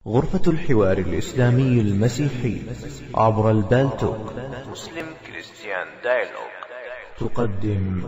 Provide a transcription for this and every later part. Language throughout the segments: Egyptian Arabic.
غرفة الحوار الإسلامي المسيحي عبر البالتوك مسلم كريستيان دايلوج تقدم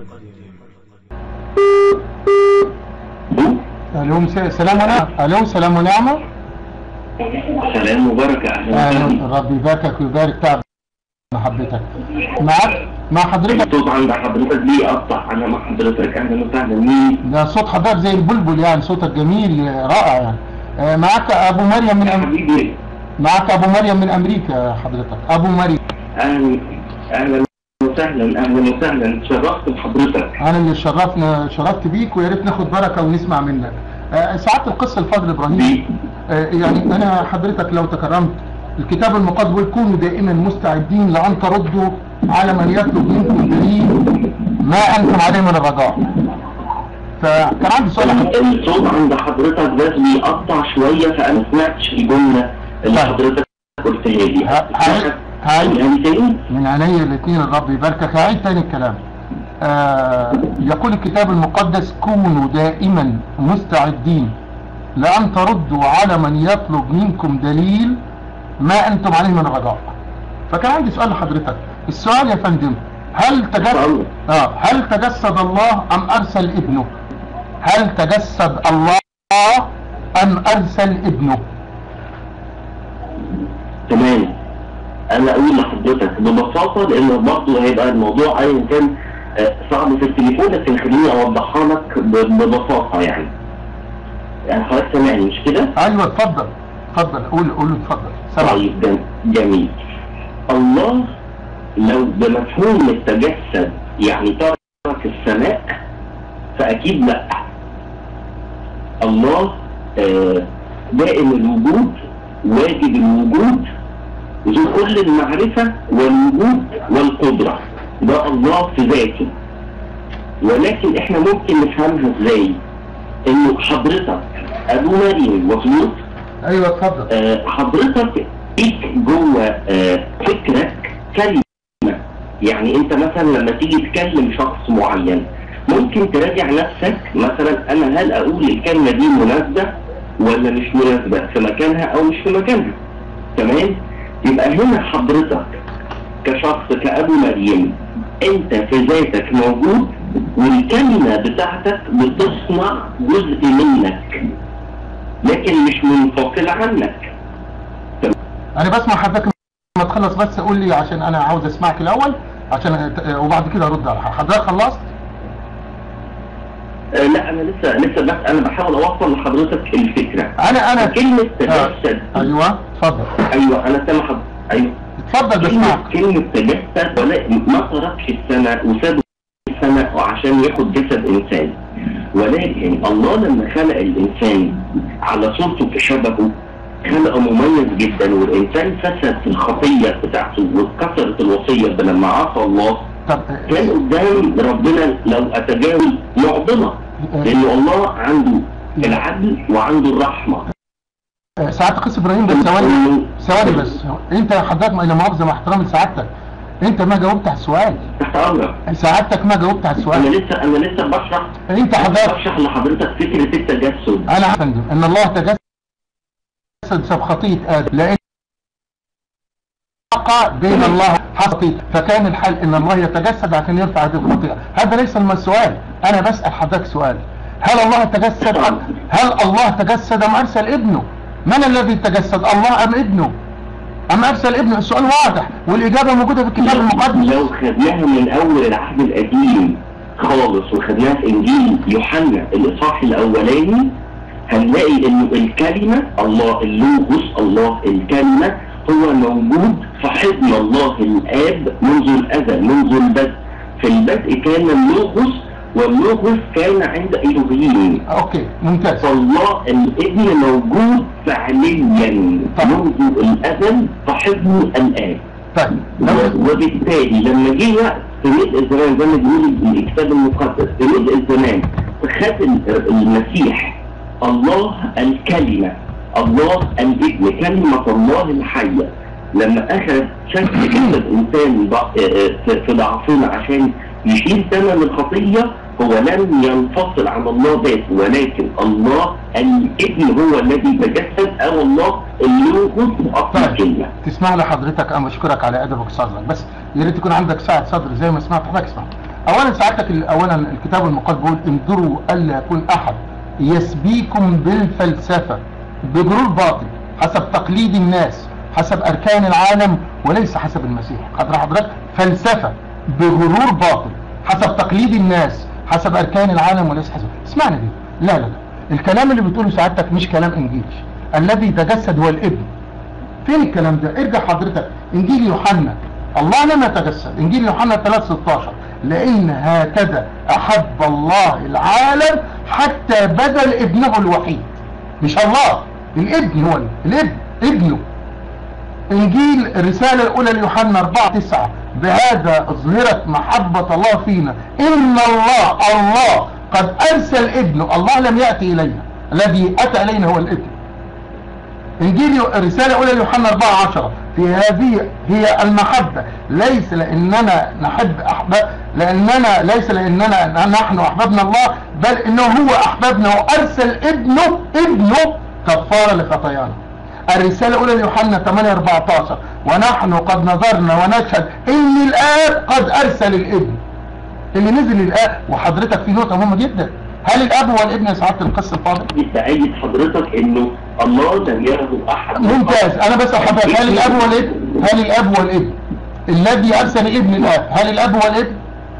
الو س- سلام ونعمة الو سلام ونعمة سلام وبركة أهلا اهلا وسهلا ربي يباركك ويبارك تعب محبتك معك مع حضرتك الصوت عند حضرتك ليه قطع أنا مع حضرتك أهلا وسهلا مين؟ ده صوت حضرتك زي البلبل يعني صوتك جميل رائع يعني آه، معك ابو مريم من أم... حبيبي معك ابو مريم من امريكا حضرتك ابو مريم أهلا أهلا وسهلا أهلا وسهلا تشرفت بحضرتك انا اللي شرفنا شرفت بيك ويا ريت ناخد بركه ونسمع منك آه، سعاده القصه الفضل ابراهيم بي آه، يعني انا حضرتك لو تكرمت الكتاب المقدس بيقول كونوا دائما مستعدين لان تردوا على من يطلب منكم دليل ما انتم عليه من الرجاء فكان عندي سؤال لحضرتك. الصوت عند حضرتك بس بيقطع شوية فأنا ما سمعتش الجملة اللي طيب. حضرتك قلتها لي ها- هاي- هاي. يعني تاني؟ من عينيا الاثنين الرب يباركك هعيد تاني الكلام آه يقول الكتاب المقدس كونوا دائما مستعدين لأن تردوا على من يطلب منكم دليل ما أنتم عليه من الرجاء فكان عندي سؤال لحضرتك السؤال يا فندم هل تجسد اتفضل. آه هل تجسد الله أم أرسل ابنه هل تجسد الله أم أرسل ابنه تمام انا اقول لحضرتك ببساطه لان برضه هيبقى الموضوع ايا كان آه، صعب في التليفون لكن خليني اوضحها لك ب- ببساطه يعني يعني حضرتك سامعني مش كده؟ أيوه اتفضل اتفضل قول قول اتفضل سامعك طيب جم- جميل الله لو بمفهوم التجسد يعني ترك السماء فاكيد لا الله آه، دائم الوجود واجب الوجود ذو كل المعرفة والوجود والقدرة ده الله في ذاته ولكن احنا ممكن نفهمها ازاي انه حضرتك ابو مريم مظبوط ايوه اتفضل آه، حضرتك ليك جوه آه، فكرك كلمة يعني انت مثلا لما تيجي تكلم شخص معين ممكن تراجع نفسك مثلا انا هل اقول الكلمة دي مناسبة ولا مش مناسبة في مكانها او مش في مكانها تمام يبقى هنا حضرتك كشخص كأبو مريم انت في ذاتك موجود والكلمة بتاعتك بتصنع جزء منك لكن مش منفصل عنك انا بسمع حضرتك لما تخلص بس قول لي عشان انا عاوز اسمعك الاول عشان أت- وبعد كده ارد على حضرتك خلصت آه لا انا لسه لسه بس انا بحاول اوصل لحضرتك الفكره انا انا كلمه آه. تجسد ايوه اتفضل ايوه انا سامع حضرتك ايوه اتفضل كلمه بسمعك كلمه تجسد ولا ما تركش السماء وساب السماء وعشان ياخد جسد انسان ولكن الله لما خلق الانسان على صورته كشبهه خلقه مميز جدا والانسان فسد في الخطيه بتاعته واتكسرت الوصيه لما عصى الله طب كان قدام ربنا لو اتجاوز معضله لانه الله عنده العدل وعنده الرحمه آه، سعادة قيس ابراهيم بس ثواني ثواني بس انت حضرتك ما لا مؤاخذه مع احترامي لسعادتك انت ما جاوبت على السؤال تحت امرك سعادتك ما جاوبت على انا السؤال لسه انا لسه بشرح انت حضرتك بشرح لحضرتك فكره التجسد انا يا فندم ان الله تجسد بسبب خطيه ادم لان العلاقة بين الله حصل فكان الحل ان الله يتجسد عشان يرفع هذه الخطيئة هذا ليس الم- السؤال انا بسأل حضرتك سؤال هل الله تجسد هل الله تجسد ام ارسل ابنه من الذي تجسد الله ام ابنه ام ارسل ابنه السؤال واضح والاجابة موجودة في الكتاب المقدس لو خدناها من اول العهد القديم خالص وخدناها في انجيل يوحنا الاصحاح الاولاني هنلاقي انه الكلمه الله اللوغوس الله الكلمه هو موجود في حضن الله الاب منذ الازل منذ البدء في البدء كان اللوغوس واللوغوس كان عند الوهيم اوكي ممتاز فالله الابن موجود فعليا طبعا. منذ الازل في حضن الاب طيب لو و- وبالتالي لما جه وقت في ملء الزمان زي ما بيقول الكتاب المقدس في ملء الزمان خد ال- المسيح الله الكلمة الله الابن كلمة الله الحية لما أخذ شكل جسد إنسان ضع- آه، آه، في في ضعفنا عشان يشيل ثمن الخطية هو لم ينفصل عن الله ذاته ولكن الله الابن هو الذي تجسد او الله اللوغوس اصل طيب الكلمه تسمح لي حضرتك انا بشكرك على ادبك وصدرك بس يا ريت يكون عندك سعه صدر زي ما سمعت حضرتك اسمع اولا سعادتك ال- اولا الكتاب المقدس بيقول انظروا الا يكون احد يسبيكم بالفلسفه بغرور باطل حسب تقليد الناس حسب اركان العالم وليس حسب المسيح حضر حضرتك فلسفه بغرور باطل حسب تقليد الناس حسب اركان العالم وليس حسب اسمعني دي لا لا لا الكلام اللي بتقوله سعادتك مش كلام انجيلي الذي تجسد هو الابن فين الكلام ده ارجع حضرتك انجيل يوحنا الله لم يتجسد انجيل يوحنا 3 16 لان هكذا احب الله العالم حتى بذل ابنه الوحيد مش الله الابن هو الابن ابنه انجيل الرسالة الاولى ليوحنا 4 9 بهذا اظهرت محبة الله فينا ان الله الله قد ارسل ابنه الله لم يأتي الينا الذي اتى الينا هو الابن انجيل يو- الرساله الاولى ليوحنا 4 10 في هذه هي المحبه ليس لاننا نحب احباب لاننا ليس لاننا نحن احببنا الله بل انه هو احببنا وارسل ابنه ابنه كفاره لخطايانا الرساله الاولى ليوحنا 8 14 ونحن قد نظرنا ونشهد ان الاب قد ارسل الابن اللي نزل الاب وحضرتك في نقطه مهمه جدا هل الاب هو الابن يا سعاده القس الفاضل بتأيد حضرتك انه الله لم يره احد ممتاز انا بس حضرتك هل الاب هو الابن هل الاب هو الابن الذي ارسل ابن الاب هل الاب هو الابن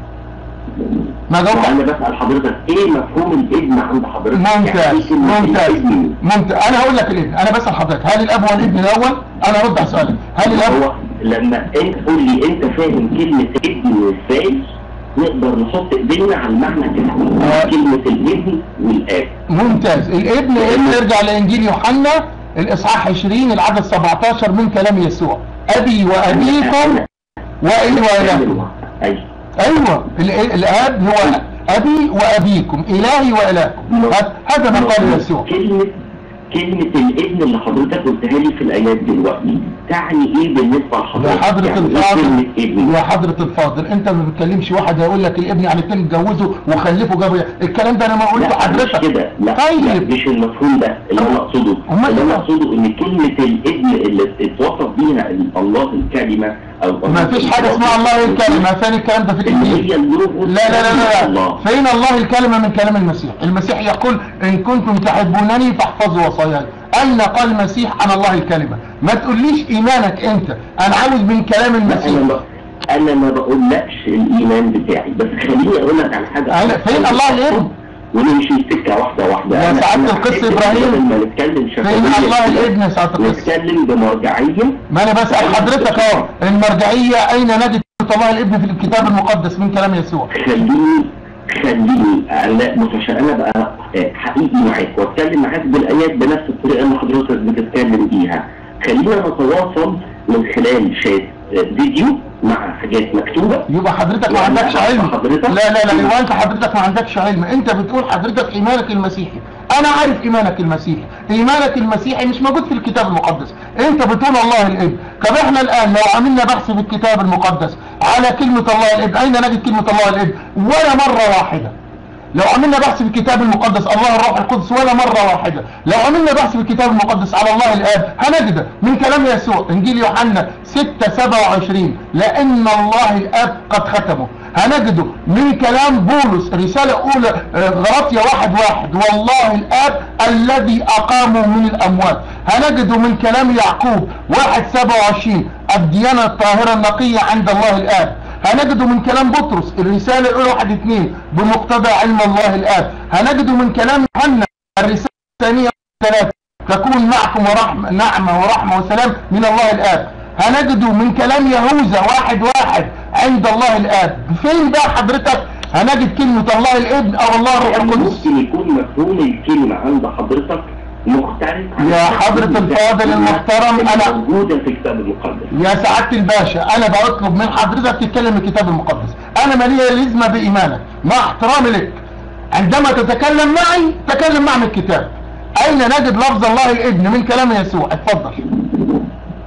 ما جاوبت انا بسأل حضرتك ايه مفهوم الابن عند حضرتك يعني ممتاز إيه كلمة ممتاز الابن؟ ممتاز انا هقول لك الابن انا بسال حضرتك هل الاب هو الابن الاول انا ارد على سؤالك هل الاب هو لما انت تقول لي انت فاهم كلمة ابن ازاي نقدر نحط ايدينا على المعنى كده آه. كلمة الابن والاب ممتاز الابن ابن ارجع لانجيل يوحنا الاصحاح 20 العدد 17 من كلام يسوع ابي وابيكم وإلي والهكم ايوه ايوه ال- الاب هو ابي وابيكم الهي والهكم هذا- هذا ما قال يسوع كلمة كلمة الابن اللي حضرتك قلتها لي في الآيات دلوقتي تعني ايه بالنسبة يا لحضرتك؟ حضرة يعني إيه الفاضل كلمة ابن؟ يا حضرة الفاضل انت ما بتكلمش واحد هيقول لك الابن يعني اتنين اتجوزوا وخلفوا جابوا الكلام ده انا ما قلته لا مش حضرتك كده لا, لا طيب مش المفهوم ده اللي انا اقصده أمال اللي انا إيه؟ اقصده ان كلمة الابن اللي اتوصف بيها الله الكلمة او ما فيش حاجة اسمها الله الكلمة فين الكلام ده في اللي الانجيل هي اللغة لا لا لا لا, لا. الله فين الله الكلمة من كلام المسيح المسيح يقول ان كنتم تحبونني فاحفظوا وصاياي اين قال المسيح انا الله الكلمة ما تقوليش ايمانك انت انا عاوز من كلام لا، انا المسيح ما انا ما بقولكش الايمان بتاعي بس خليني اقول لك على حاجه أنا- فين الله الابن؟ ونمشي سكه واحده واحده يا أنا- سعادة أنا القس حاسس إبراهيم، بدل ما نتكلم فين شفوية الله كده، الابن يا سعادة القس نتكلم بمرجعيه ما انا بسأل حضرتك اهو المرجعية اين نجد الله الابن في الكتاب المقدس من كلام يسوع خليني خليني انا بص عشان انا بقى حقيقي معاك واتكلم معاك بالايات بنفس الطريقه اللي حضرتك بتتكلم بيها خلينا نتواصل من خلال شات فيديو مع حاجات مكتوبه يبقى حضرتك ما يعني عندكش أعرف علم حضرتك؟ لا لا لا يبقى انت حضرتك ما عندكش علم انت بتقول حضرتك ايمانك المسيحي انا عارف ايمانك المسيحي ايمانك المسيحي مش موجود في الكتاب المقدس انت بتقول الله الابن طب احنا الان لو عملنا بحث في الكتاب المقدس على كلمة الله الابن اين نجد كلمة الله الابن ولا مرة واحدة لو عملنا بحث في الكتاب المقدس الله الروح القدس ولا مرة واحدة لو عملنا بحث في الكتاب المقدس على الله الآب هنجد من كلام يسوع إنجيل يوحنا 6 27 لأن الله الآب قد ختمه هنجده من كلام بولس رسالة أولى آه، غلطية واحد واحد والله الآب الذي أقامه من الأموات هنجده من كلام يعقوب واحد 27 الديانة الطاهرة النقية عند الله الآب هنجده من كلام بطرس الرسالة الأولى واحد اتنين بمقتضى علم الله الآب هنجده من كلام يوحنا الرسالة الثانية ثلاثة تكون معكم ورحمة نعمة ورحمة وسلام من الله الآب هنجده من كلام يهوذا واحد واحد عند الله الآب فين بقى حضرتك هنجد كلمة الله الابن أو الله الروح يعني القدس ممكن يكون مفهوم الكلمة عند حضرتك مختلف عن يا حضرة الفاضل المحترم، أنا- موجودة في الكتاب المقدس يا سعادة الباشا أنا بطلب من حضرتك تتكلم الكتاب المقدس أنا مالية لازمة بإيمانك مع احترامي لك عندما تتكلم معي تكلم مع من الكتاب أين نجد لفظ الله الابن من كلام يسوع اتفضل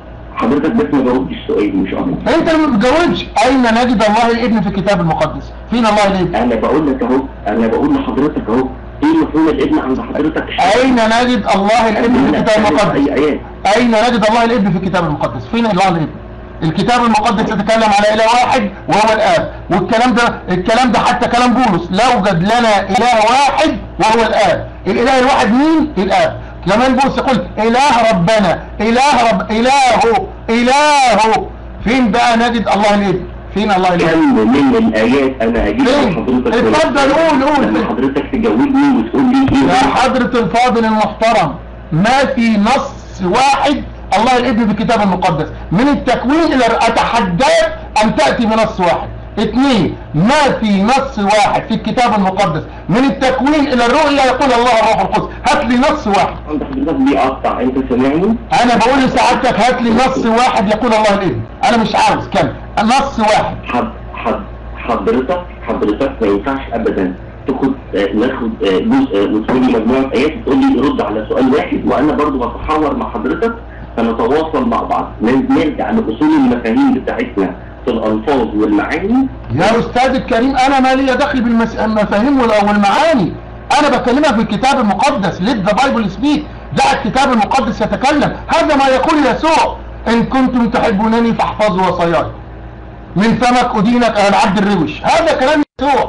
حضرتك بس ما جاوبتش السؤال مش اكتر انت اللي ما بتجاوبش اين نجد الله الابن في الكتاب المقدس فين الله الابن انا بقول لك اهو انا بقول لحضرتك اهو ايه مفهوم الابن عند حضرتك اين نجد الله الابن في الكتاب المقدس اي ايات اين نجد الله الابن في الكتاب المقدس فين الله الابن الكتاب المقدس يتكلم على اله واحد وهو الاب والكلام ده الكلام ده حتى كلام بولس لا يوجد لنا اله واحد وهو الاب الاله الواحد مين الاب كمان بولس يقول اله ربنا اله رب اله اله فين بقى نجد الله الابن فين الله الابن كم من الايات انا هجيب فين؟ لحضرتك اتفضل قول قول لما حضرتك تجاوبني وتقول لي يا ايه حضرة الفاضل المحترم ما في نص واحد الله الابن في الكتاب المقدس من التكوين الى اتحداك ان تأتي بنص واحد اثنين ما في نص واحد في الكتاب المقدس من التكوين الى الرؤيا يقول الله الروح القدس هات لي نص واحد عند حضرتك بيقطع انت سامعني انا بقول لسعادتك هات لي نص واحد يقول الله الابن انا مش عاوز كم نص واحد حض حض حضرتك حضرتك ما ينفعش ابدا تاخد آه، ناخد آه، جزء آه، وتقول لي مجموعه ايات تقول لي رد على سؤال واحد وانا برضو بتحاور مع حضرتك فنتواصل مع بعض ن- نرجع لاصول المفاهيم بتاعتنا في الالفاظ والمعاني يا استاذ الكريم انا ما لي دخل بالمفاهيم والمعاني انا بكلمك بالكتاب المقدس let the bible speak ده الكتاب المقدس يتكلم هذا ما يقول يسوع ان كنتم تحبونني فاحفظوا وصاياي من فمك ادينك انا العبد الروش هذا كلام يسوع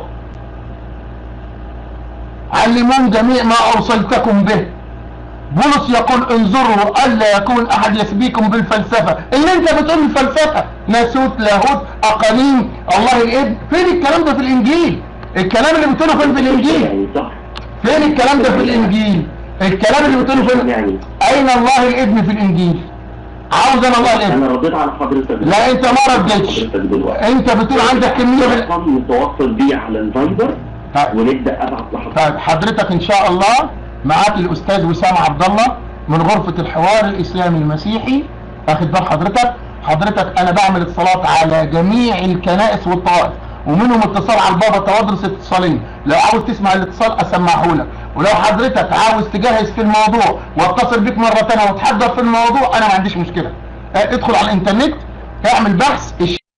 علمون جميع ما اوصيتكم به بولس يقول انظروا الا يكون احد يسبيكم بالفلسفه اللي انت بتقول الفلسفه ناسوت لاهوت اقانيم الله الابن فين الكلام ده في الانجيل الكلام اللي بتقوله فين في الانجيل يعني صح فين الكلام ده في الانجيل الكلام اللي بتقوله فين يعني اين الله الابن في الانجيل عاوز انا الله الابن انا رديت على حضرتك لا انت ما ردتش حضرتك دلوقتي انت بتقول عندك كميه بال... رقم متواصل بيه على الفايبر طيب. ونبدا ابعت لحضرتك طيب حضرتك ان شاء الله معاك الاستاذ وسام عبد الله من غرفة الحوار الاسلامي المسيحي اخد بال حضرتك حضرتك انا بعمل اتصالات على جميع الكنائس والطوائف ومنهم اتصال على البابا توادرس اتصالين لو عاوز تسمع الاتصال اسمعه لك ولو حضرتك عاوز تجهز في الموضوع واتصل بيك مرة تانية وتحضر في الموضوع انا ما عنديش مشكلة اه، ادخل على الانترنت اعمل بحث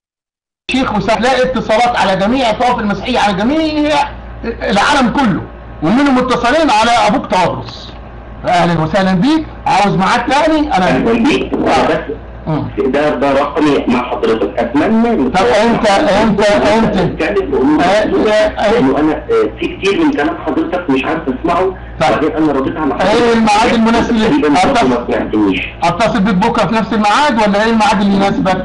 الشيخ وستلاقي اتصالات على جميع الطوائف المسيحية على جميع العالم كله ومنهم متصلين على ابوك تواضرس اهلا وسهلا بيك عاوز معاك تاني انا اهلا بيك بس مم. ده ده رقمي مع حضرتك اتمنى طب انت انت انت اتكلم بقول آه، آه، انه انا آه، في كتير من كلام حضرتك مش عارف اسمعه طيب. وبعدين انا رديت على حضرتك ايه الميعاد المناسب ليك؟ تقريبا برضه أتصل. ما سمعتنيش اتصل بيك بكره في نفس الميعاد ولا ايه الميعاد اللي يناسبك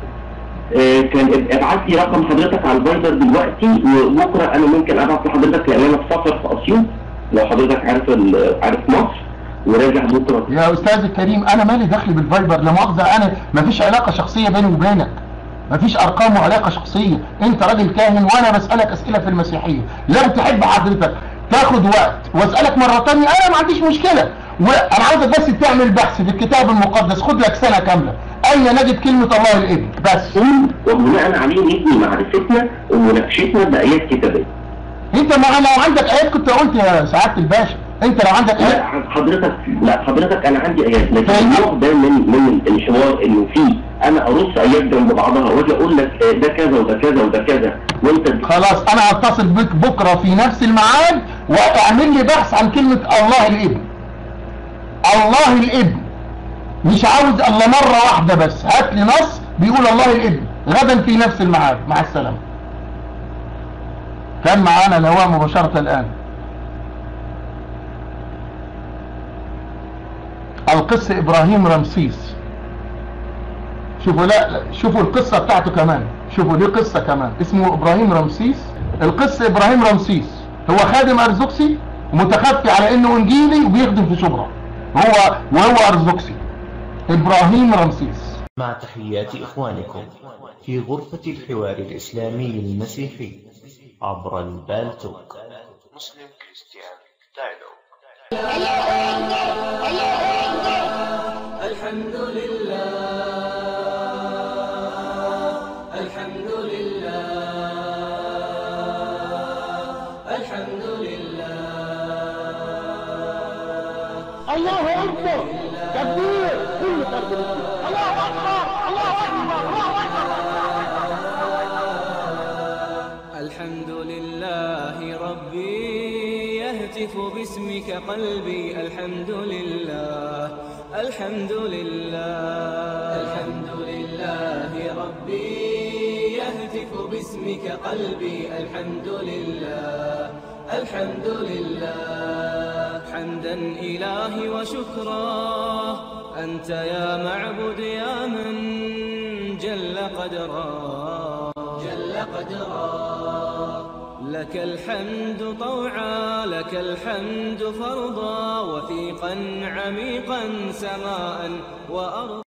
آه، كان اب- ابعت لي رقم حضرتك على الفايبر دلوقتي وبكره انا ممكن ابعت لحضرتك لان انا في سفر في اسيوط لو حضرتك عارف ال- عارف مصر وراجع بكره يا استاذ الكريم انا مالي دخل بالفايبر لا مؤاخذه انا مفيش علاقه شخصيه بيني وبينك مفيش ارقام وعلاقه شخصيه انت راجل كاهن وانا بسالك اسئله في المسيحيه لو تحب حضرتك تاخد وقت واسالك مره تانية انا ما عنديش مشكله وانا عاوزك بس تعمل بحث في الكتاب المقدس خد لك سنه كامله اين نجد كلمه الله الابن بس وبناء عليه نبني معرفتنا ومناقشتنا بايات كتابيه انت ما لو عندك ايات كنت قلت يا سعاده الباشا انت لو عندك ايات لا حضرتك لا حضرتك انا عندي ايات لكن طيب. النوع ده من من الحوار انه في انا ارص ايات جنب بعضها واجي اقول لك آه، ده كذا وده كذا وده كذا وانت خلاص انا هتصل بك بكره في نفس الميعاد واعمل لي بحث عن كلمه الله الابن الله الابن مش عاوز الا مره واحده بس هات لي نص بيقول الله الابن غدا في نفس الميعاد مع السلامه كان معانا الهواء مباشره الان القس ابراهيم رمسيس شوفوا لا لا، شوفوا القصة بتاعته كمان شوفوا دي قصة كمان اسمه ابراهيم رمسيس القس ابراهيم رمسيس هو خادم ارزوكسي ومتخفي على انه انجيلي وبيخدم في شبرا هو وهو ارزوكسي ابراهيم رمسيس مع تحيات إخوانكم في غرفة الحوار الإسلامي المسيحي عبر البالتوك مسلم كريستيان دايلوج الحمد لله الحمد لله الحمد لله الله اكبر تكبير كل فرد الله اكبر باسمك قلبي الحمد لله الحمد لله الحمد لله ربي يهتف باسمك قلبي الحمد لله الحمد لله حمدا إلهي وشكرا أنت يا معبد يا من جل قدرا جل قدرا لك الحمد طوعا لك الحمد فرضا وثيقا عميقا سماء وأرضا